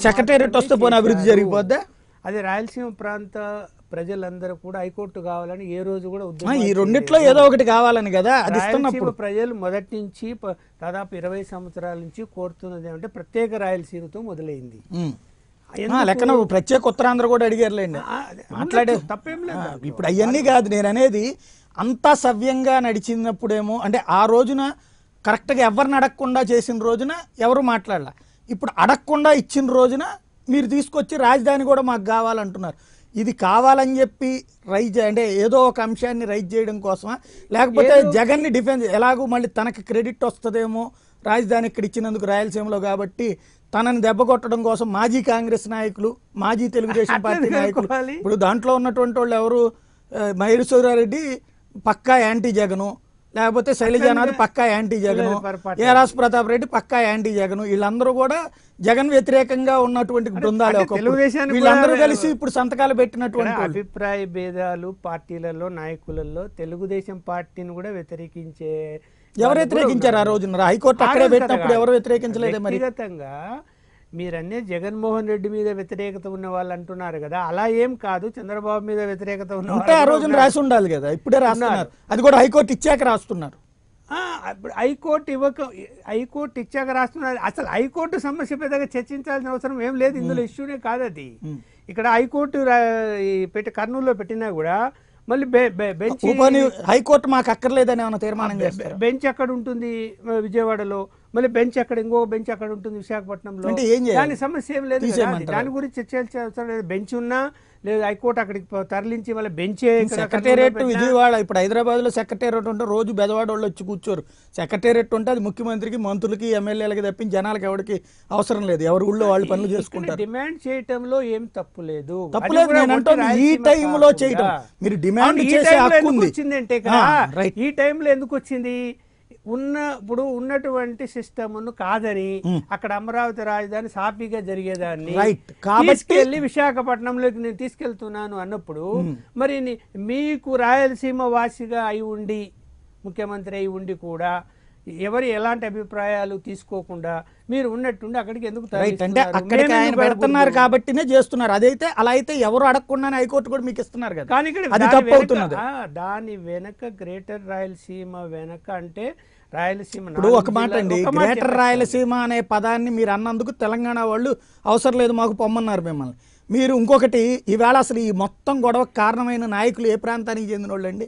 Secretariat వస్తే పోనీ అభివృద్ధి చేశారు. జరిగిపోద్దా అది రాయలసీమ ప్రాంత ప్రజలందరూ కూడా హైకోర్టు కావాలని ఏ రోజు కూడా ఆ, ఉద్యమం ఈ రెండిట్లో ఏదో ఒకటి కావాలని కదా అది రాయలసీమ ఇస్తున్నప్పుడు ప్రజలు మొదటి నుంచి ప- దాదాపు ఇరవై సంవత్సరాల నుంచి కోరుతున్నది ఏమంటే ప్రత్యేక రాయలసీమతో మొదలైంది ఉమ్. ఆ, ఎందుకు? లెక్కన ప్రత్యేక ఉత్తరాంధ్ర కూడా అడిగారులేండి ఆ, అదే, మాట్లాడే ఉండొచ్చు, తప్పేం లేదు ఆ, దాంట్లో. ఇప్పుడు అవన్నీ కాదు నేను అనేది అంతా సవ్యంగా నడిచినప్పుడేమో అంటే ఆ రోజున కరెక్ట్గా ఎవరిని అడగకుండా చేసిన రోజున ఎవరు మాట్లాడాల ఇప్పుడు అడగకుండా ఇచ్చిన రోజున మీరు తీసుకొచ్చి రాజధాని కూడా మాకు కావాలంటున్నారు ఇది కావాలని చెప్పి రైజ్ అంటే ఏదో ఒక అంశాన్ని రైజ్ చేయడం కోసమా లేకపోతే జగన్ని డిఫెన్స్ ఎలాగో మళ్ళీ తనకి క్రెడిట్ వస్తుందేమో రాజధాని ఇక్కడ ఇచ్చినందుకు రాయలసీమలో కాబట్టి తనని దెబ్బ కొట్టడం కోసం మాజీ కాంగ్రెస్ నాయకులు మాజీ తెలుగుదేశం అట్లనే పార్టీ నాయకులు అనుకోవాలి. ఇప్పుడు దాంట్లో ఉన్నటువంటి వాళ్ళు ఎవరు ఆ, మహేశ్వరారెడ్డి పక్కా యాంటీ జగను లేకపోతే శైలజానాథ్ పక్కా యాంటీ జగను లేదు, పొరపాటు. ఏరాస్ ప్రతాప్ రెడ్డి పక్కా యాంటీ జగను వీళ్ళందరూ కూడా జగన్ వ్యతిరేకంగా ఉన్నటువంటి బృందాలు అంటే ఒకప్పుడు. తెలుగుదేశానికి వీళ్ళందరూ కూడా- కలిసి ఇప్పుడు సంతకాలు పెట్టినటువంటి ఇక్కడ వాళ్ళు. అభిప్రాయ భేదాలు పార్టీలలో నాయకులలో తెలుగుదేశం పార్టీని కూడా వ్యతిరేకించే ఎవరు వాళ్ళు కూడా వ్యతిరేకించారు ఆ ఉన్నారు. రోజున హైకోర్టు ఆ అక్కడే రోజు పెట్టినప్పుడు కదా. ఎవరు వ్యతిరేకించలేదే మరి వ్యక్తిగతంగా మీరన్నీ జగన్మోహన్ రెడ్డి మీద వ్యతిరేకత ఉన్న వాళ్ళు అంటున్నారు కదా అలా ఏం కాదు చంద్రబాబు మీద వ్యతిరేకత ఉన్న అంటే ఆ వాళ్ళు రోజున ఉన్నారు. రాసి ఉండాలి కదా ఇప్పుడే రాస్తున్నారు అది కూడా హైకోర్టు ఇచ్చాక రాస్తున్నారు ఆ, ఇప్పుడు హైకోర్టు ఇవ్వక హైకోర్టు ఇచ్చాక రాస్తున్నారు అసలు హైకోర్టు సమస్య పెద్దగా చర్చించాల్సిన అవసరం ఏం లేదు ఇందులో ఇష్యూనే కాదు అది ఇక్కడ హైకోర్టు రా- ఈ పెట్టి కర్నూలులో పెట్టినా కూడా మళ్ళీ బె- బె- బెంచ్ పోనీ హైకోర్టు మాకు అక్కర్లేదని ఏమైనా తీర్మానం చేస్తారు బెంచ్ ఎక్కడ ఉంటుంది మ- విజయవాడలో మళ్ళీ బెంచ్ ఎక్కడ ఇంకో బెంచ్ ఎక్కడ ఉంటుంది విశాఖపట్నంలో అంటే ఏం చేయాలి? దాని సమస్య ఏం లేదు కదా. తీసేయమంటారా? దాని గురించి చర్చించాల్సిన అవసరం లేదు బెంచ్ ఉన్నా లేదు హైకోర్టు అక్కడికి పో- తరలించి మళ్ళీ బెంచే ఇక్కడ సెక్రటేరియట్ కర్నూలులో పెట్టినా- విజయవాడ ఇప్పుడు హైదరాబాద్ లో సెక్రటేరియట్ ఉంటే రోజు బెదవాడ వాళ్ళు వచ్చి కూర్చోరు సెక్రటేరియట్ ఉంటే అది ముఖ్యమంత్రికి మంత్రులకి ఎమ్మెల్యేలకి తప్పించి జనాలకు ఎవరికి అవసరం లేదు ఎవరి ఊళ్ళో వాళ్ళు పనులు ఇక్కడ చేసుకుంటారు డిమాండ్ చేయటంలో ఏం తప్పు లేదు తప్పులేదు అది కూడా నేను ఒట్టి అంటాను ఈ రాయలసీమ టైంలో కాకుండా. చేయటం మీరు డిమాండ్ అవును, ఈ చేసే టైంలో హక్కు ఎందుకు ఉంది వచ్చిందంటే ఇక్కడ ఆ, రైట్ ఈ టైంలో ఎందుకు వచ్చింది ఉన్న ఇప్పుడు ఉన్నటువంటి సిస్టమ్ కాదని అక్కడ అమరావతి రాజధాని సాఫీగా జరిగేదాన్ని Right. కాబట్టి- తీసుకెళ్లి విశాఖపట్నంలోకి నేను తీసుకెళ్తున్నాను అన్నప్పుడు మరి ని- మీకు రాయలసీమ వాసిగా అయి ఉండి ముఖ్యమంత్రి అయి ఉండి కూడా ఎవరి ఎలాంటి అభిప్రాయాలు తీసుకోకుండా మీరు ఉన్నట్టుండి అక్కడికి ఎందుకు రైట్ అంటే తరలిస్తున్నారు? అక్కడికి మేము ఆయన ఎందుకు పెడుతున్నారు అడగకూడదు? కాబట్టినే చేస్తున్నారు అదైతే అలా అయితే ఎవరు అడగకుండానే హైకోర్టు కూడా మీకు ఇస్తున్నారు కదా కానీ ఇక్కడ అది దాని తప్పు వెనక- అవుతున్నది ఆ, దాని వెనక గ్రేటర్ రాయలసీమ వెనక అంటే రాయలసీమ ఇప్పుడు నాలుగు ఒక మాట జిల్లాలు- అండి ఒక మాట గ్రేటర్ చెప్పేస్తాను. రాయలసీమ అనే పదాన్ని మీరు అన్నందుకు తెలంగాణ వాళ్ళు అవసరం లేదు మాకు పొమ్మన్నారు మిమ్మల్ని మీరు ఇంకొకటి ఈవేళ అసలు ఈ మొత్తం గొడవకు కారణమైన నాయకులు ఏ ప్రాంతానికి చెందిన వాళ్ళండి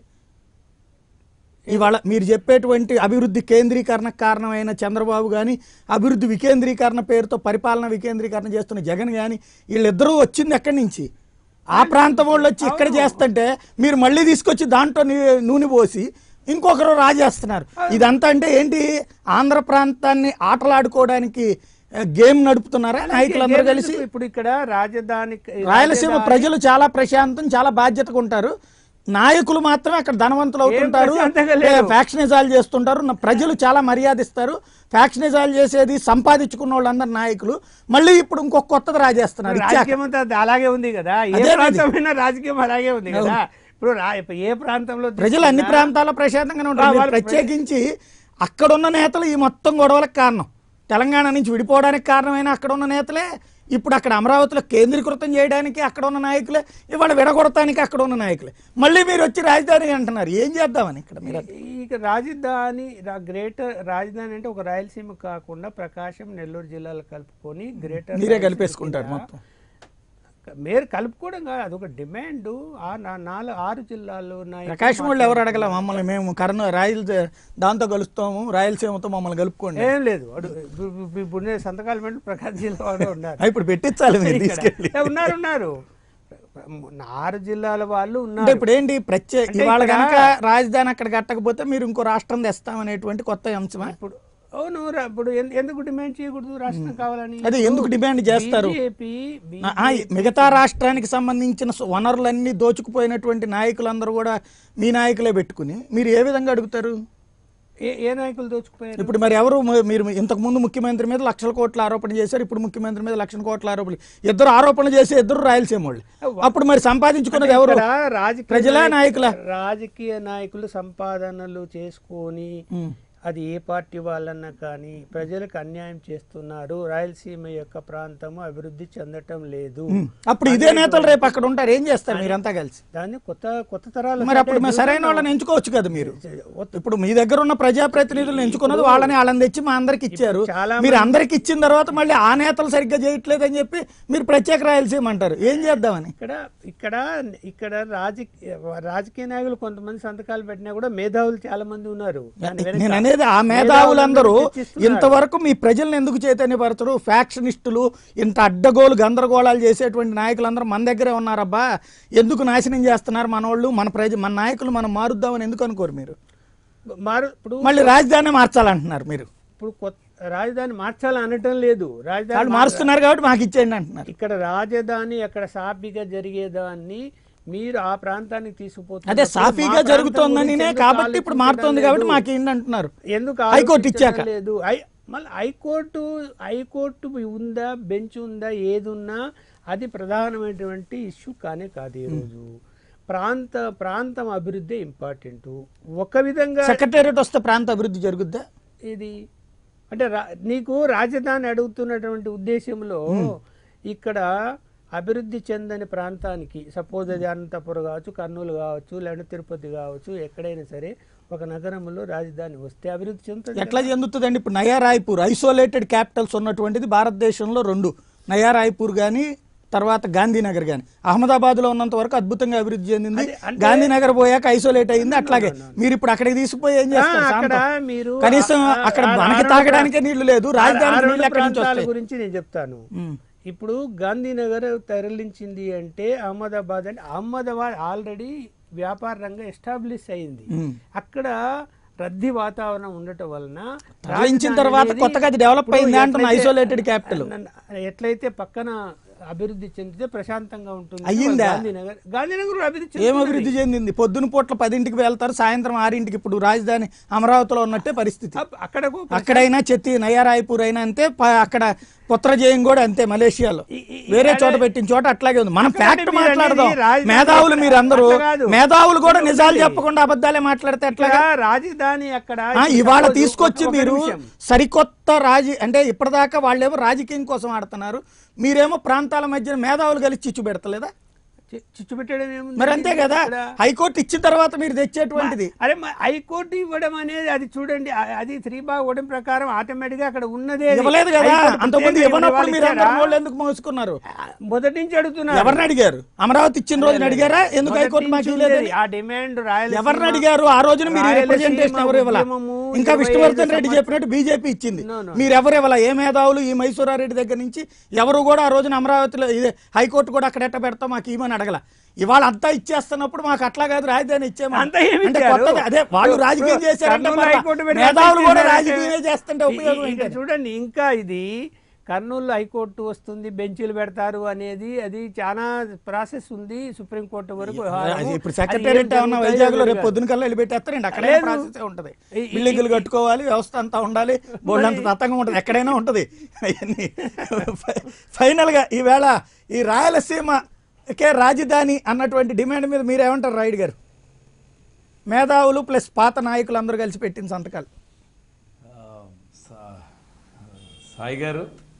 ఇవాళ మీరు చెప్పేటువంటి అభివృద్ధి కేంద్రీకరణకు కారణమైన చంద్రబాబు కానీ అభివృద్ధి వికేంద్రీకరణ పేరుతో పరిపాలన వికేంద్రీకరణ చేస్తున్న జగన్ కానీ వీళ్ళిద్దరూ వచ్చింది ఎక్కడి నుంచి ఆ ప్రాంతం వాళ్ళు వచ్చి ఇక్కడ చేస్తుంటే మీరు మళ్ళీ తీసుకొచ్చి దాంట్లో నీ- నూనె పోసి ఇంకొకరు రాజేస్తున్నారు ఇదంతా అంటే ఏంటి ఆంధ్ర ప్రాంతాన్ని ఆటలాడుకోవడానికి ఆ, గేమ్ నడుపుతున్నారా నాయకులందరూ కలిసి ఇప్పుడు ఇక్కడ రాజధాని రాయలసీమ ప్రజలు చాలా ప్రశాంతం చాలా బాధ్యతగా ఉంటారు నాయకులు మాత్రమే అక్కడ ధనవంతులు అవుతుంటారు ప్రశాంతంగా లేరు. ఫ్యాక్షనిజాలు చేస్తుంటారు నా ప్రజలు చాలా మర్యాదిస్తారు ఫ్యాక్షనిజాలు చేసేది సంపాదించుకున్న వాళ్ళందరు నాయకులు మళ్ళీ ఇప్పుడు ఇంకొక కొత్తది రాజేస్తున్నారు ఇచ్చాక. రాజకీయం అంతా అది అలాగే ఉంది కదా ఏ అదే మరి. ప్రాంతమైనా రాజకీయం అలాగే ఉంది కదా ఇప్పుడు రా- ఇప్పుడు ఏ ప్రాంతంలో ప్రజలు అన్ని తీసుకున్నా- ప్రాంతాల్లో ప్రశాంతంగానే ఉంటారు ఆ, మీరు వాళ్ళు ప్రత్యేకించి అక్కడున్న నేతలు ఈ మొత్తం గొడవలకు కారణం తెలంగాణ నుంచి విడిపోవడానికి కారణమైన అక్కడ ఉన్న నేతలే ఇప్పుడు అక్కడ అమరావతిలో కేంద్రీకృతం చేయడానికి అక్కడ ఉన్న నాయకులే ఇవాళ విడగొడటానికి అక్కడ ఉన్న నాయకులే మళ్ళీ మీరు వచ్చి రాజధాని అంటున్నారు ఏం చేద్దామని ఇక్కడ మీరు ఇక రాజధాని రా- గ్రేటర్ రాజధాని అంటే ఒక రాయలసీమ కాకుండా ప్రకాశం నెల్లూరు జిల్లాలు కలుపుకొని గ్రేటర్ మీరే రాయలసీమ కలిపేసుకుంటారు కింద మొత్తం మీరు కలుపుకోవడం కాదు అదొక డిమాండ్ ఆ నా- నాలుగు ఆరు జిల్లాల్లో నాయకులు ప్రకాశం వాళ్ళు ఎవరు అడగల మమ్మల్ని మేము కర్ణ రాయల దాంతో కలుస్తాము రాయలసీమతో మమ్మల్ని కలుపుకోండి ఏం లేదు అడు- ఇప్పుడు- ఇప్పుడు- ఇప్పుడు నేను సంతకాలు పెట్టి ప్రకాశం జిల్లా వాళ్ళు ఉన్నారు ఆ, ఇప్పుడు పెట్టించాలి మీరు ఇక్కడ. తీసుకెళ్ళి ఏ, ఉన్నారు ఉన్నారు ఆరు జిల్లాల వాళ్ళు అంటే ఉన్నారు ఇప్పుడు ఏంటి ప్రత్యేక అంటే ఇవాళ ఇక్కడ- కనుక రాజధాని అక్కడ కట్టకపోతే మీరు ఇంకో రాష్ట్రం తెస్తామనేటువంటి కొత్త అంశమా ఇప్పుడు అవును రా- ఇప్పుడు ఎన్- ఎందుకు డిమాండ్ చేయకూడదు రాష్ట్రం కావాలని అదే ఎందుకు డిమాండ్ చేస్తారు బీజేపీ ఆ, ఆ, మిగతా రాష్ట్రానికి సంబంధించిన స- వనరులన్నీ దోచుకుపోయినటువంటి నాయకులందరూ కూడా మీ నాయకులే పెట్టుకుని మీరు ఏ విధంగా అడుగుతారు ఏ ఏ నాయకులు దోచుకుపోయారు ఇప్పుడు మరి ఎవరు మ- మీరు ఇంతకు ముందు ముఖ్యమంత్రి మీద లక్షల కోట్ల ఆరోపణ చేశారు ఇప్పుడు ముఖ్యమంత్రి మీద లక్షల కోట్ల ఆరోపణలు ఇద్దరు ఆరోపణలు చేసి ఇద్దరు రాయలసీమ వాళ్ళు అప్పుడు మరి సంపాదించుకున్నది ఎవరు ఇక్కడ రాజకీయ ప్రజలా నాయకులు- నాయకులా రాజకీయ నాయకులు సంపాదనలు చేసుకొని ఉమ్. అది ఏ పార్టీ వాళ్ళన్నా కానీ ప్రజలకు అన్యాయం చేస్తున్నారు రాయలసీమ యొక్క ప్రాంతము అభివృద్ధి చెందటం లేదు అప్పుడు ఇదే నేతలు రేపు అక్కడ ఉంటారు ఏం చేస్తారు మీరంతా కలిసి దాన్ని కొత్త కొత్త తరాల మరి అప్పుడు మరి సరైన వాళ్ళని ఎంచుకోవచ్చు కదా మీరు ఇప్పుడు మీ దగ్గర ఉన్న ప్రజాప్రతినిధులను ఎంచుకున్నది వాళ్ళని వాళ్ళని తెచ్చి మా అందరికి ఇచ్చారు చాలా మీరు అందరికి ఇచ్చిన తర్వాత మళ్ళీ ఆ నేతలు సరిగ్గా చేయట్లేదు అని చెప్పి మీరు ప్రత్యేక రాయలసీమ అంటారు ఏం చేద్దామని ఇక్కడ ఇక్కడ ఇక్కడ రాజకీయ రాజకీయ నాయకులు కొంతమంది సంతకాలు పెట్టినా కూడా మేధావులు చాలా మంది ఉన్నారు దాని వెనక నేను అనేది ఆ మేధావులందరూ చర్చిస్తున్నారు. ఇంతవరకు మీ ప్రజలను ఎందుకు చైతన్యపరచరు ఫ్యాక్షనిస్టులు ఇంత అడ్డగోలు గందరగోళాలు చేసేటువంటి నాయకులందరూ మన దగ్గరే ఉన్నారబ్బా ఎందుకు నాశనం చేస్తున్నారు మన వాళ్ళు మన ప్రజ మన నాయకులు మనం మారుద్దామని ఎందుకు అనుకోరు మీరు మారు ఇప్పుడు మళ్ళీ రాజధాని మార్చాలంటున్నారు మీరు ఇప్పుడు కొత్త రాజధాని మార్చాలని అనటం లేదు వాళ్ళు రాజధాని మారుస్తున్నారు కాబట్టి మాకు ఇచ్చేయండి అంటున్నారు ఇక్కడ రాజధాని అక్కడ సాఫీగా జరిగేదాన్ని మీరు ఆ ప్రాంతానికి తీసుకుపోతున్నారు అదే సాఫీగా జరుగుతోందనినే కాబట్టి ఇప్పుడు మారుతోంది కాబట్టి మాకు ఏంటి అంటున్నారు ఎందుకు హైకోర్టు ఆలోచించడం ఇచ్చాక. లేదు హై- మళ్ళీ హైకోర్టు హైకోర్టు ఉందా బెంచ్ ఉందా ఏది ఉన్నా అది ప్రధానమైనటువంటి ఇష్యూ కానే కాదు ఈరోజు ప్రాంత ప్రాంతం అభివృద్ధి ఇంపార్టెంట్ ఒక విధంగా సెక్రటేరియట్ వస్తే ప్రాంత అభివృద్ధి జరుగుద్దా ఇది అంటే రా- నీకు రాజధాని అడుగుతున్నటువంటి ఉద్దేశంలో ఇక్కడ అభివృద్ధి చెందని ప్రాంతానికి సపోజ్ అది అనంతపురం కావచ్చు కర్నూలు కావచ్చు లేదంటే తిరుపతి కావచ్చు ఎక్కడైనా సరే ఒక నగరంలో రాజధాని వస్తే అభివృద్ధి చెందుతుంది ఎట్లా చెందుతుందండి ఇప్పుడు నయా రాయ్పూర్ ఐసోలేటెడ్ క్యాపిటల్స్ ఉన్నటువంటిది భారతదేశంలో రెండు నయా రాయ్పూర్ కానీ తర్వాత గాంధీనగర్ కానీ అహ్మదాబాద్లో ఉన్నంత వరకు అద్భుతంగా అభివృద్ధి చెందింది అది అంటే- గాంధీనగర్ పోయాక ఐసోలేట్ అయింది అట్లాగే మీరు ఇప్పుడు అక్కడికి తీసుకుపోయి ఏం చేస్తారు ఆ, అక్కడ శాంతం? మీరు కనీసం ఆ- అక్కడ ఆ- మనకి ఆ తాగడానికే రెండు నీళ్లు లేదు ఆ రాజధానికి రెండు నీళ్ళు ఎక్కడి నుంచి ప్రాంతాల వస్తాయి గురించి నేను చెప్తాను ఉమ్. ఇప్పుడు గాంధీనగర్ తరలించింది అంటే అహ్మదాబాద్ అంటే అహ్మదాబాద్ ఆల్రెడీ వ్యాపార రంగం ఎస్టాబ్లిష్ అయింది ఉమ్. అక్కడ రద్దీ వాతావరణం ఉండటం వలన తరలించిన రాజధాని తర్వాత అనేది కొత్తగా అది డెవలప్ ఇప్పుడు అయింది అంటున్న ఎట్లయితే- isolated capital. నన్ను- ఎట్లయితే పక్కన అభివృద్ధి చెందితే ప్రశాంతంగా ఉంటుంది అయ్యిందా? గాంధీనగర్ గాంధీనగర్ అభివృద్ధి ఏం చెందుతున్నది. అభివృద్ధి చెందింది పొద్దున పూట్ల పదింటికి వెళ్తారు సాయంత్రం ఆరింటికి ఇప్పుడు రాజధాని అమరావతిలో ఉన్నట్టే పరిస్థితి అప్- అక్కడకు అక్కడైనా చెత్తి నయారాయ్పూర్ అయినా అంతే ప- అక్కడ పుత్రజయం కూడా అంతే మలేషియాలో ఈ- ఈ- వేరే అదే- చోట పెట్టిన చోట అట్లాగే ఉంది మనం అక్కడ ఫ్యాక్ట్ మీరు అనేది మాట్లాడదాం రాజధాని మేధావులు అక్కడ- మీరు అందరూ అట్లా కాదు. మేధావులు కూడా ఇక్కడ నిజాలు ఉంది. చెప్పకుండా అబద్ధాలే మాట్లాడితే ఎట్లా ఇక్కడ రాజధాని అక్కడ ఆ, ఇవాళ suppose తీసుకొచ్చి ఒక- ఒక మీరు నిమిషం. సరికొత్త రాజీ అంటే ఇప్పటిదాకా వాళ్ళేమో రాజకీయం కోసం ఆడుతున్నారు మీరేమో ప్రాంతాల మధ్య మేధావులు కలిసి చిచ్చు పెడతలేదా చి- చిచ్చు పెట్టడం ఏముంది మరి అంతే కదా ఇక్కడ? హైకోర్టు ఇచ్చిన తర్వాత మీరు తెచ్చేటువంటిది అరే మ- హైకోర్టు ఇవ్వడం అనేది అది చూడండి ఆ- అది త్రీ బా ఇవ్వడం ప్రకారం ఆటోమేటిక్ గా అక్కడ ఉన్నదే అది. ఇవ్వలేదు కదా హైకోర్టు అంతకుముందు ప్రత్యేకంగా ఇవ్వనప్పుడు వాళ్ళు మీరు ఇచ్చారా? అందరు వాళ్ళు ఎందుకు మోసుకున్నారు ఆ, మొదటి నుంచి అడుగుతున్నారు ఎవరిని అడిగారు అమరావతి ఇచ్చిన రోజున అడిగారా ఎందుకు మొదటి హైకోర్టు మాకు నుంచి ఇవ్వలేదు ఉండేది. ఆ డిమాండ్ రాయలసీమ ఎవరిని అడిగారు ఆ రోజున మీరు రాయలసీమ రిప్రజెంటేషన్ ఎవరు ఇవ్వాల ఉద్యమము ఇంకా ఇరవై విష్ణువర్ధన్ ఐదు రెడ్డి సంవత్సరాలు- చెప్పినట్టు బీజేపీ ఇచ్చింది No, no. మీరు ఎవరు ఇవ్వాల ఏ మేధావులు ఈ మైసూరారెడ్డి దగ్గర నుంచి ఎవరు కూడా ఆ రోజున అమరావతిలో ఇదే హైకోర్టు కూడా అక్కడ ఎట్ట పెడతాం మాకు ఇవ్వని అడగల ఇవాళ అంతా ఇచ్చేస్తున్నప్పుడు మాకు అట్లా కాదు రాజధాని ఇచ్చేమా అంతా ఏమి అంటే ఇచ్చారు? కొత్తది అదే వాళ్ళు ఇప్పుడు రాజకీయం చేశారంటే కర్నూలు మళ్ళా హైకోర్టు పెట్టి మేధావులు కూడా చేశారంటే- రాజకీయమే చేస్తుంటే ఈ- ఉపయోగం ఈ- ఇక్కడ ఏంటి చూడండి ఇంకా ఇది కర్నూలు హైకోర్టు వస్తుంది బెంచీలు పెడతారు అనేది అది చాలా ప్రాసెస్ ఉంది సుప్రీంకోర్టు వరకు వ్యవహారము. ఇప్పుడు అది సెక్రటేరియట్ ఏం ఏమన్నా జరుగుతాయో వైజాగ్ లో రేపు జరగదు. పొద్దున కల్లా వెళ్ళి పెట్టేస్తారండి అక్కడే లేదు. ప్రాసెస్ ఉంటది ఈ- ఈ- బిల్డింగులు కట్టుకోవాలి వ్యవస్థ అంతా ఉండాలి బోర్డు అంత దత్తంగా ఉంటది ఎక్కడైనా ఉంటది అవన్నీ ఫైనల్ గా ఈవేళ ఈ రాయలసీమకే రాజధాని అన్నటువంటి డిమాండ్ మీద మీరేమంటారు రాయుడు గారు మేధావులు ప్లస్ పాత నాయకులు అందరూ కలిసి పెట్టిన సంతకాలు ఆ, సా- సాయి గారు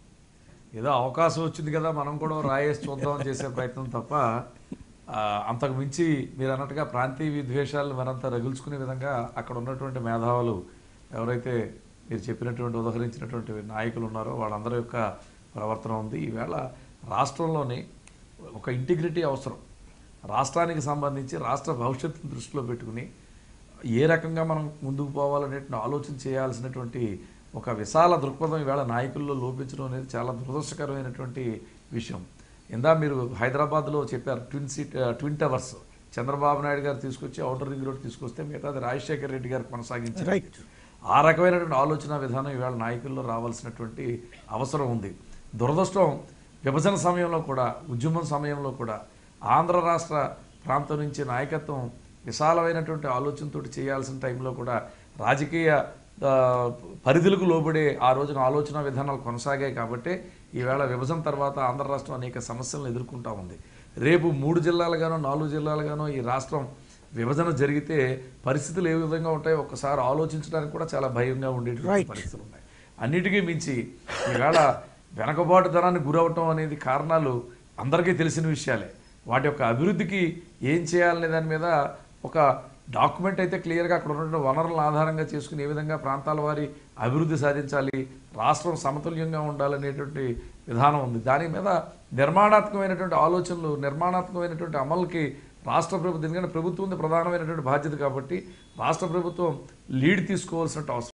ఏదో అవకాశం వచ్చింది కదా మనం కూడా రాయేసి చూద్దామని చేసే ప్రయత్నం తప్ప ఆ, అంతకు మించి మీరు అన్నట్టుగా ప్రాంతీయ విద్వేషాలు మరంతా రగుల్చుకునే విధంగా అక్కడ ఉన్నటువంటి మేధావులు ఎవరైతే మీరు చెప్పినటువంటి ఉదహరించినటువంటి నాయకులు ఉన్నారో వాళ్ళందరి యొక్క ప్రవర్తన ఉంది ఈవేళ రాష్ట్రంలోని ఒక ఇంటిగ్రిటీ అవసరం రాష్ట్రానికి సంబంధించి రాష్ట్ర భవిష్యత్తును దృష్టిలో పెట్టుకుని ఏ రకంగా మనం ముందుకు పోవాలనే ఆలోచన చేయాల్సినటువంటి ఒక విశాల దృక్పథం ఈవేళ నాయకుల్లో లోపించడం అనేది చాలా దురదృష్టకరమైనటువంటి విషయం ఇందా మీరు హైదరాబాద్లో చెప్పారు twin city twin towers Chandrababu Naidu garu తీసుకొచ్చి ఔటర్ రింగ్ రోడ్ తీసుకొస్తే మిగతాది రాజశేఖర్ రెడ్డి గారు కొనసాగించారు రైట్ ఆ రకమైనటువంటి ఆలోచన విధానం ఇవాళ నాయకుల్లో రావాల్సినటువంటి అవసరం ఉంది దురదృష్టం విభజన సమయంలో కూడా ఉద్యమం సమయంలో కూడా ఆంధ్ర రాష్ట్ర ప్రాంతం నుంచి నాయకత్వం విశాలమైనటువంటి ఆలోచనతో చేయాల్సిన టైంలో కూడా రాజకీయ ఆ, పరిధులకు లోబడే ఆ రోజున ఆలోచన విధానాలు కొనసాగాయి కాబట్టి ఈవేళ విభజన తర్వాత ఆంధ్ర రాష్ట్రం అనేక సమస్యలను ఎదుర్కొంటా ఉంది రేపు మూడు జిల్లాలుగానో నాలుగు జిల్లాలుగానో ఈ రాష్ట్రం విభజన జరిగితే పరిస్థితులు ఏ విధంగా ఉంటాయో ఒక్కసారి ఆలోచించడానికి కూడా చాలా భయంగా ఉండేటువంటి Right. పరిస్థితులు ఉన్నాయి అన్నిటికీ మించి ఈవేళ వెనకబాటుతనాన్ని గురవటం అనేది కారణాలు అందరికీ తెలిసిన విషయాలే వాటి యొక్క అభివృద్ధికి ఏం చేయాలనే దాని మీద ఒక డాక్యుమెంట్ అయితే క్లియర్గా అక్కడ ఉన్నటువంటి వనరులను ఆధారంగా చేసుకుని ఏ విధంగా ప్రాంతాల వారి అభివృద్ధి సాధించాలి రాష్ట్రం సమతుల్యంగా ఉండాలనేటువంటి విధానం ఉంది దాని మీద నిర్మాణాత్మకమైనటువంటి ఆలోచనలు నిర్మాణాత్మకమైనటువంటి అమలుకి రాష్ట్ర ప్రభుత్వం ఎందుకంటే ప్రభుత్వం ప్రధానమైనటువంటి బాధ్యత కాబట్టి రాష్ట్ర ప్రభుత్వం లీడ్ తీసుకోవాల్సిన అవసరం